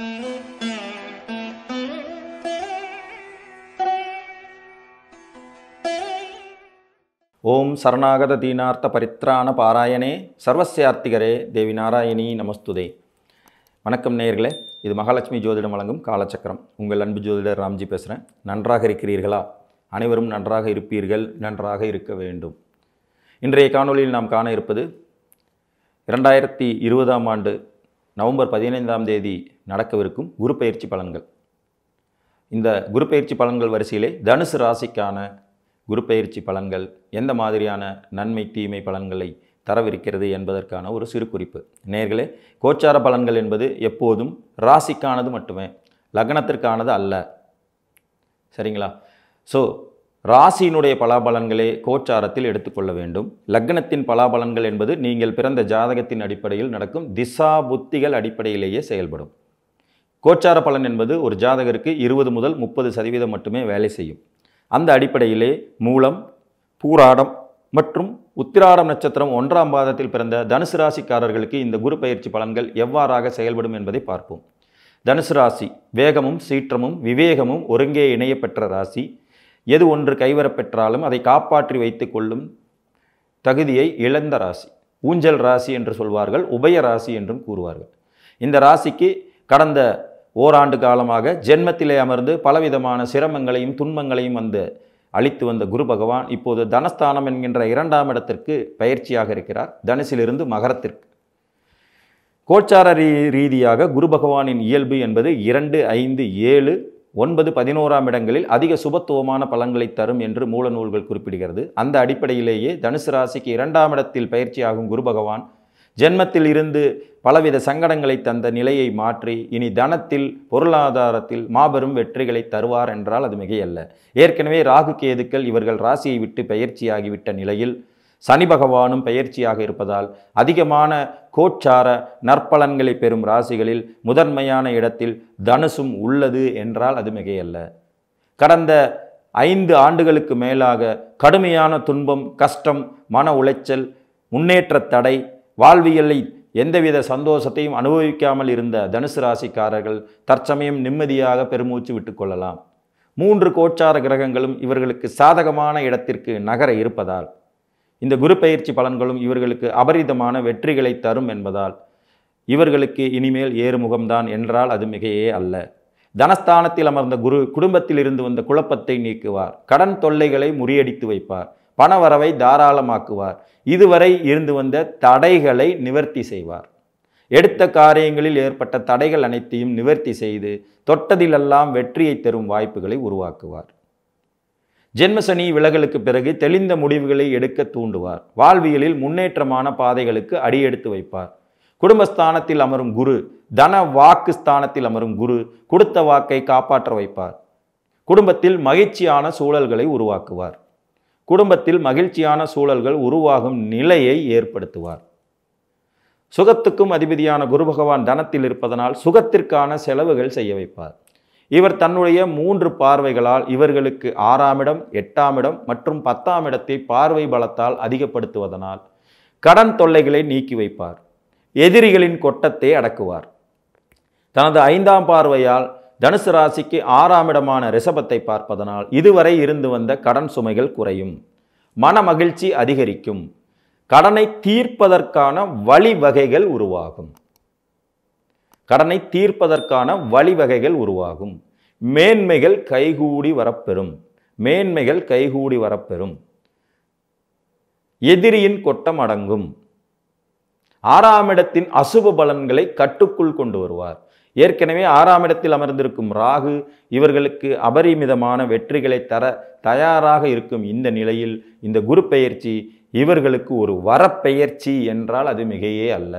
ஓம் சரணாகத தீனார்த்த பரித்ராண பாராயணே சர்வசியார்த்திகரே தேவி நாராயணி நமஸ்துதே வணக்கம் நேயர்களே இது மகாலட்சுமி ஜோதிடம் வழங்கும் காலச்சக்கரம் உங்கள் அன்பு ஜோதிடர் ராம்ஜி பேசுகிறேன் நன்றாக இருக்கிறீர்களா அனைவரும் நன்றாக இருப்பீர்கள் நன்றாக இருக்க வேண்டும் இன்றைய காணொளியில் நாம் காண இருப்பது இரண்டாயிரத்தி இருபதாம் ஆண்டு நவம்பர் பதினைந்தாம் தேதி நடக்கவிருக்கும் குரு பயிற்சி பலன்கள் இந்த குரு பயிற்சி பலன்கள் வரிசையிலே தனுசு ராசிக்கான குரு பயிற்சி பலன்கள் எந்த மாதிரியான நன்மை தீமை பலன்களை தரவிருக்கிறது என்பதற்கான ஒரு சிறு குறிப்பு நேர்களே கோச்சார பலன்கள் என்பது எப்போதும் ராசிக்கானது மட்டுமே லக்னத்திற்கானது அல்ல சரிங்களா ஸோ ராசியினுடைய பலாபலன்களே கோச்சாரத்தில் எடுத்துக்கொள்ள வேண்டும் லக்னத்தின் பலாபலன்கள் என்பது நீங்கள் பிறந்த ஜாதகத்தின் அடிப்படையில் நடக்கும் திசா புத்திகள் அடிப்படையிலேயே செயல்படும் கோச்சார பலன் என்பது ஒரு ஜாதகருக்கு இருபது முதல் முப்பது சதவீதம் மட்டுமே வேலை செய்யும் அந்த அடிப்படையிலே மூலம் பூராடம் மற்றும் உத்திராடம் நட்சத்திரம் ஒன்றாம் பாதத்தில் பிறந்த தனுசு ராசிக்காரர்களுக்கு இந்த குரு பயிற்சி பலன்கள் எவ்வாறாக செயல்படும் என்பதை பார்ப்போம் தனுசு ராசி வேகமும் சீற்றமும் விவேகமும் ஒருங்கே இணையப்பெற்ற ராசி எது ஒன்று கைவரப்பெற்றாலும் அதை காப்பாற்றி வைத்துக் கொள்ளும் தகுதியை இழந்த ராசி ஊஞ்சல் ராசி என்று சொல்வார்கள் உபய ராசி என்றும் கூறுவார்கள் இந்த ராசிக்கு கடந்த ஓராண்டு காலமாக ஜென்மத்திலே அமர்ந்து பலவிதமான சிரமங்களையும் துன்பங்களையும் வந்து அளித்து வந்த குரு பகவான் இப்போது தனஸ்தானம் என்கின்ற இரண்டாம் இடத்திற்கு பயிற்சியாக இருக்கிறார் தனுசிலிருந்து மகரத்திற்கு கோச்சார ரீ ரீதியாக குரு பகவானின் இயல்பு என்பது இரண்டு ஐந்து ஏழு ஒன்பது பதினோராம் இடங்களில் அதிக சுபத்துவமான பலன்களை தரும் என்று மூல நூல்கள் குறிப்பிடுகிறது அந்த அடிப்படையிலேயே தனுசு ராசிக்கு இரண்டாம் இடத்தில் பயிற்சியாகும் குரு பகவான் ஜென்மத்தில் இருந்து பலவித சங்கடங்களை தந்த நிலையை மாற்றி இனி தனத்தில் பொருளாதாரத்தில் மாபெரும் வெற்றிகளை தருவார் என்றால் அது மிகையல்ல ஏற்கனவே ராகு கேதுக்கள் இவர்கள் ராசியை விட்டு பயிற்சியாகிவிட்ட நிலையில் சனி பகவானும் பயிற்சியாக இருப்பதால் அதிகமான கோச்சார நற்பலன்களை பெறும் ராசிகளில் முதன்மையான இடத்தில் தனுசும் உள்ளது என்றால் அது மிகையல்ல கடந்த ஐந்து ஆண்டுகளுக்கு மேலாக கடுமையான துன்பம் கஷ்டம் மன உளைச்சல் முன்னேற்ற தடை வாழ்வியலை எந்தவித சந்தோஷத்தையும் அனுபவிக்காமல் இருந்த தனுசு ராசிக்காரர்கள் தற்சமயம் நிம்மதியாக பெருமூச்சு விட்டுக்கொள்ளலாம் மூன்று கோச்சார கிரகங்களும் இவர்களுக்கு சாதகமான இடத்திற்கு நகர இருப்பதால் இந்த குரு பயிற்சி பலன்களும் இவர்களுக்கு அபரிதமான வெற்றிகளை தரும் என்பதால் இவர்களுக்கு இனிமேல் ஏறுமுகம்தான் என்றால் அது மிகையே அல்ல தனஸ்தானத்தில் அமர்ந்த குரு குடும்பத்தில் இருந்து வந்த குழப்பத்தை நீக்குவார் கடன் தொல்லைகளை முறியடித்து வைப்பார் பணவரவை தாராளமாக்குவார் இதுவரை இருந்து வந்த தடைகளை நிவர்த்தி செய்வார் எடுத்த காரியங்களில் ஏற்பட்ட தடைகள் அனைத்தையும் நிவர்த்தி செய்து தொட்டதிலெல்லாம் வெற்றியை தரும் வாய்ப்புகளை உருவாக்குவார் ஜென்மசனி விலகலுக்கு பிறகு தெளிந்த முடிவுகளை எடுக்க தூண்டுவார் வாழ்வியலில் முன்னேற்றமான பாதைகளுக்கு அடியெடுத்து வைப்பார் குடும்பஸ்தானத்தில் அமரும் குரு தன வாக்கு ஸ்தானத்தில் அமரும் குரு கொடுத்த வாக்கை காப்பாற்ற வைப்பார் குடும்பத்தில் மகிழ்ச்சியான சூழல்களை உருவாக்குவார் குடும்பத்தில் மகிழ்ச்சியான சூழல்கள் உருவாகும் நிலையை ஏற்படுத்துவார் சுகத்துக்கும் அதிபதியான குரு பகவான் தனத்தில் இருப்பதனால் சுகத்திற்கான செலவுகள் செய்ய வைப்பார் இவர் தன்னுடைய மூன்று பார்வைகளால் இவர்களுக்கு ஆறாம் இடம் எட்டாம் இடம் மற்றும் பத்தாம் இடத்தை பார்வை பலத்தால் அதிகப்படுத்துவதனால் கடன் தொல்லைகளை நீக்கி வைப்பார் எதிரிகளின் கொட்டத்தை அடக்குவார் தனது ஐந்தாம் பார்வையால் தனுசு ராசிக்கு ஆறாம் இடமான ரிஷபத்தை பார்ப்பதனால் இதுவரை இருந்து வந்த கடன் சுமைகள் குறையும் மன மகிழ்ச்சி அதிகரிக்கும் கடனை தீர்ப்பதற்கான வழிவகைகள் உருவாகும் கடனை தீர்ப்பதற்கான வழிவகைகள் உருவாகும் மேன்மைகள் கைகூடி வரப்பெறும் மேன்மைகள் கைகூடி வரப்பெறும் எதிரியின் கொட்டம் அடங்கும் ஆறாம் இடத்தின் அசுப பலன்களை கட்டுக்குள் கொண்டு வருவார் ஏற்கனவே ஆறாம் இடத்தில் அமர்ந்திருக்கும் ராகு இவர்களுக்கு அபரிமிதமான வெற்றிகளை தர தயாராக இருக்கும் இந்த நிலையில் இந்த குரு பெயர்ச்சி இவர்களுக்கு ஒரு வரப்பெயர்ச்சி என்றால் அது மிகையே அல்ல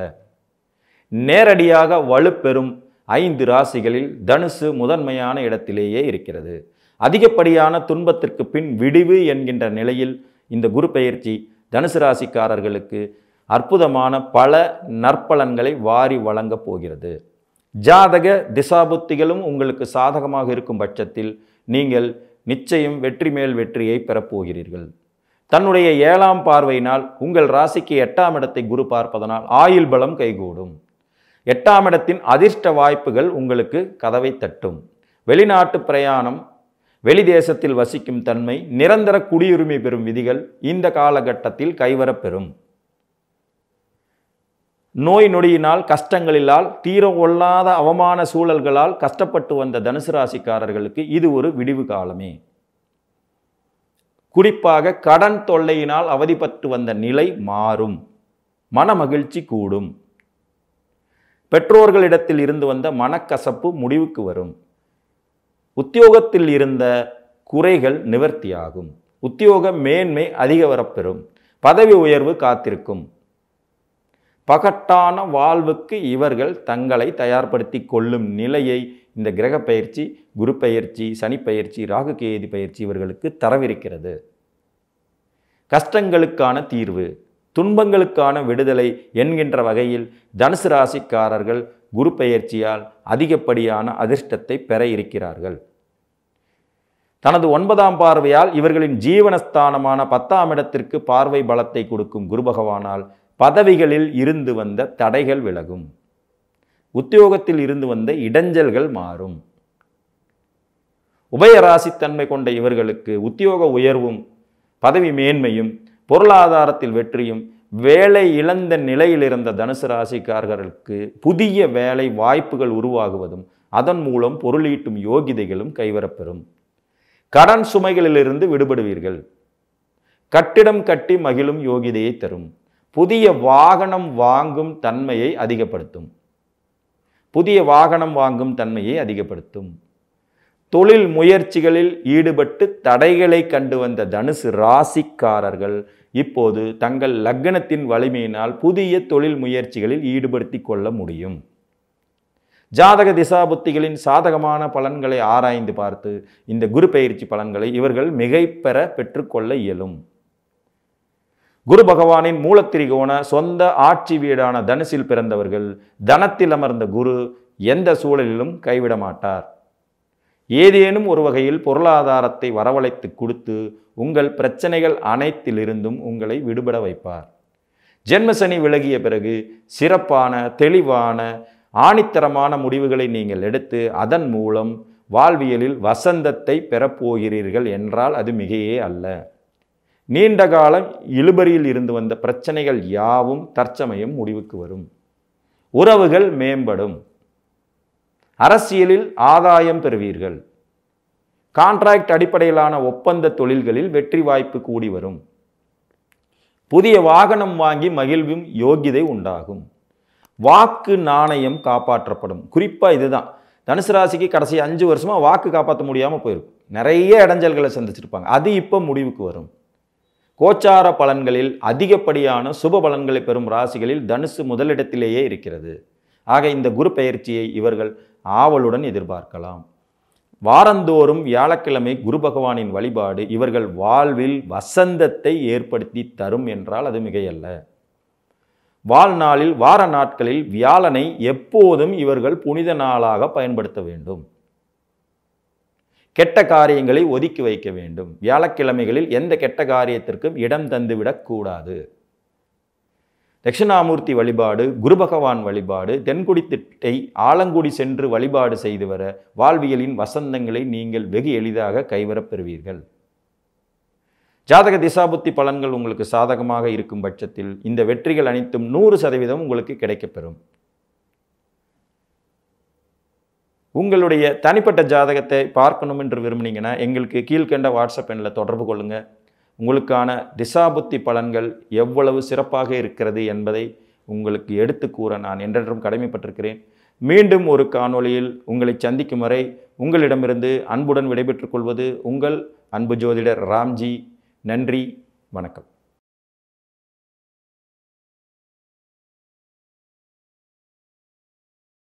நேரடியாக வலுப்பெறும் ஐந்து ராசிகளில் தனுசு முதன்மையான இடத்திலேயே இருக்கிறது அதிகப்படியான துன்பத்திற்கு பின் விடிவு என்கின்ற நிலையில் இந்த குரு பெயர்ச்சி தனுசு ராசிக்காரர்களுக்கு அற்புதமான பல நற்பலன்களை வாரி வழங்கப் போகிறது ஜாதக திசாபுத்திகளும் உங்களுக்கு சாதகமாக இருக்கும் பட்சத்தில் நீங்கள் நிச்சயம் வெற்றி மேல் வெற்றியை பெறப்போகிறீர்கள் தன்னுடைய ஏழாம் பார்வையினால் உங்கள் ராசிக்கு எட்டாம் இடத்தை குரு பார்ப்பதனால் ஆயுள் பலம் கைகூடும் எட்டாம் இடத்தின் அதிர்ஷ்ட வாய்ப்புகள் உங்களுக்கு கதவை தட்டும் வெளிநாட்டு பிரயாணம் வெளிதேசத்தில் வசிக்கும் தன்மை நிரந்தர குடியுரிமை பெறும் விதிகள் இந்த காலகட்டத்தில் கைவரப்பெறும் நோய் நொடியினால் கஷ்டங்களிலால் தீர கொள்ளாத அவமான சூழல்களால் கஷ்டப்பட்டு வந்த தனுசு ராசிக்காரர்களுக்கு இது ஒரு விடிவு காலமே குறிப்பாக கடன் தொல்லையினால் அவதிப்பட்டு வந்த நிலை மாறும் மனமகிழ்ச்சி கூடும் பெற்றோர்களிடத்தில் இருந்து வந்த மனக்கசப்பு முடிவுக்கு வரும் உத்தியோகத்தில் இருந்த குறைகள் நிவர்த்தியாகும் உத்தியோக மேன்மை அதிக வரப்பெறும் பதவி உயர்வு காத்திருக்கும் பகட்டான வாழ்வுக்கு இவர்கள் தங்களை தயார்படுத்தி கொள்ளும் நிலையை இந்த கிரக பயிற்சி குரு பயிற்சி சனி பயிற்சி ராகு கேது பயிற்சி இவர்களுக்கு தரவிருக்கிறது கஷ்டங்களுக்கான தீர்வு துன்பங்களுக்கான விடுதலை என்கின்ற வகையில் தனுசு ராசிக்காரர்கள் குரு பெயர்ச்சியால் அதிகப்படியான அதிர்ஷ்டத்தை பெற இருக்கிறார்கள் தனது ஒன்பதாம் பார்வையால் இவர்களின் ஜீவனஸ்தானமான பத்தாம் இடத்திற்கு பார்வை பலத்தை கொடுக்கும் குரு பகவானால் பதவிகளில் இருந்து வந்த தடைகள் விலகும் உத்தியோகத்தில் இருந்து வந்த இடைஞ்சல்கள் மாறும் உபயராசித்தன்மை கொண்ட இவர்களுக்கு உத்தியோக உயர்வும் பதவி மேன்மையும் பொருளாதாரத்தில் வெற்றியும் வேலை இழந்த நிலையில் இருந்த தனுசு ராசிக்காரர்களுக்கு புதிய வேலை வாய்ப்புகள் உருவாகுவதும் அதன் மூலம் பொருளீட்டும் யோகிதைகளும் கைவரப்பெறும் கடன் சுமைகளிலிருந்து விடுபடுவீர்கள் கட்டிடம் கட்டி மகிழும் யோகிதையை தரும் புதிய வாகனம் வாங்கும் தன்மையை அதிகப்படுத்தும் புதிய வாகனம் வாங்கும் தன்மையை அதிகப்படுத்தும் தொழில் முயற்சிகளில் ஈடுபட்டு தடைகளை கண்டு வந்த தனுசு ராசிக்காரர்கள் இப்போது தங்கள் லக்னத்தின் வலிமையினால் புதிய தொழில் முயற்சிகளில் ஈடுபடுத்தி கொள்ள முடியும் ஜாதக திசாபுத்திகளின் சாதகமான பலன்களை ஆராய்ந்து பார்த்து இந்த குரு பயிற்சி பலன்களை இவர்கள் மிகைப்பெற பெற்றுக்கொள்ள இயலும் குரு பகவானின் மூலத்திரிகோண சொந்த ஆட்சி வீடான தனுசில் பிறந்தவர்கள் தனத்தில் அமர்ந்த குரு எந்த சூழலிலும் கைவிட மாட்டார் ஏதேனும் ஒரு வகையில் பொருளாதாரத்தை வரவழைத்து கொடுத்து உங்கள் பிரச்சனைகள் அனைத்திலிருந்தும் உங்களை விடுபட வைப்பார் ஜென்மசனி விலகிய பிறகு சிறப்பான தெளிவான ஆணித்தரமான முடிவுகளை நீங்கள் எடுத்து அதன் மூலம் வாழ்வியலில் வசந்தத்தை பெறப்போகிறீர்கள் என்றால் அது மிகையே அல்ல நீண்ட காலம் இழுபறியில் இருந்து வந்த பிரச்சனைகள் யாவும் தற்சமயம் முடிவுக்கு வரும் உறவுகள் மேம்படும் அரசியலில் ஆதாயம் பெறுவீர்கள் கான்ட்ராக்ட் அடிப்படையிலான ஒப்பந்த தொழில்களில் வெற்றி வாய்ப்பு கூடி வரும் புதிய வாகனம் வாங்கி மகிழ்வும் யோகிதை உண்டாகும் வாக்கு நாணயம் காப்பாற்றப்படும் குறிப்பாக இதுதான் தனுசு ராசிக்கு கடைசி அஞ்சு வருஷமா வாக்கு காப்பாற்ற முடியாமல் போயிருக்கும் நிறைய இடைஞ்சல்களை சந்திச்சிருப்பாங்க அது இப்போ முடிவுக்கு வரும் கோச்சார பலன்களில் அதிகப்படியான சுப பலன்களை பெறும் ராசிகளில் தனுசு முதலிடத்திலேயே இருக்கிறது ஆக இந்த குரு பெயர்ச்சியை இவர்கள் ஆவலுடன் எதிர்பார்க்கலாம் வாரந்தோறும் வியாழக்கிழமை குரு பகவானின் வழிபாடு இவர்கள் வாழ்வில் வசந்தத்தை ஏற்படுத்தி தரும் என்றால் அது மிகையல்ல வாழ்நாளில் வார நாட்களில் வியாழனை எப்போதும் இவர்கள் புனித நாளாக பயன்படுத்த வேண்டும் கெட்ட காரியங்களை ஒதுக்கி வைக்க வேண்டும் வியாழக்கிழமைகளில் எந்த கெட்ட காரியத்திற்கும் இடம் தந்துவிடக் கூடாது தட்சிணாமூர்த்தி வழிபாடு குரு பகவான் வழிபாடு தென்குடி திட்டை ஆலங்குடி சென்று வழிபாடு செய்து வர வாழ்வியலின் வசந்தங்களை நீங்கள் வெகு எளிதாக கைவரப் பெறுவீர்கள் ஜாதக திசாபுத்தி பலன்கள் உங்களுக்கு சாதகமாக இருக்கும் பட்சத்தில் இந்த வெற்றிகள் அனைத்தும் நூறு சதவீதம் உங்களுக்கு கிடைக்கப்பெறும் உங்களுடைய தனிப்பட்ட ஜாதகத்தை பார்க்கணும் என்று விரும்புனீங்கன்னா எங்களுக்கு கீழ்கண்ட வாட்ஸ்அப் எண்ணில் தொடர்பு கொள்ளுங்கள் உங்களுக்கான திசாபுத்தி பலன்கள் எவ்வளவு சிறப்பாக இருக்கிறது என்பதை உங்களுக்கு எடுத்து கூற நான் என்றென்றும் கடமைப்பட்டிருக்கிறேன் மீண்டும் ஒரு காணொளியில் உங்களை சந்திக்கும் வரை உங்களிடமிருந்து அன்புடன் விடைபெற்றுக் கொள்வது உங்கள் அன்பு ஜோதிடர் ராம்ஜி நன்றி வணக்கம்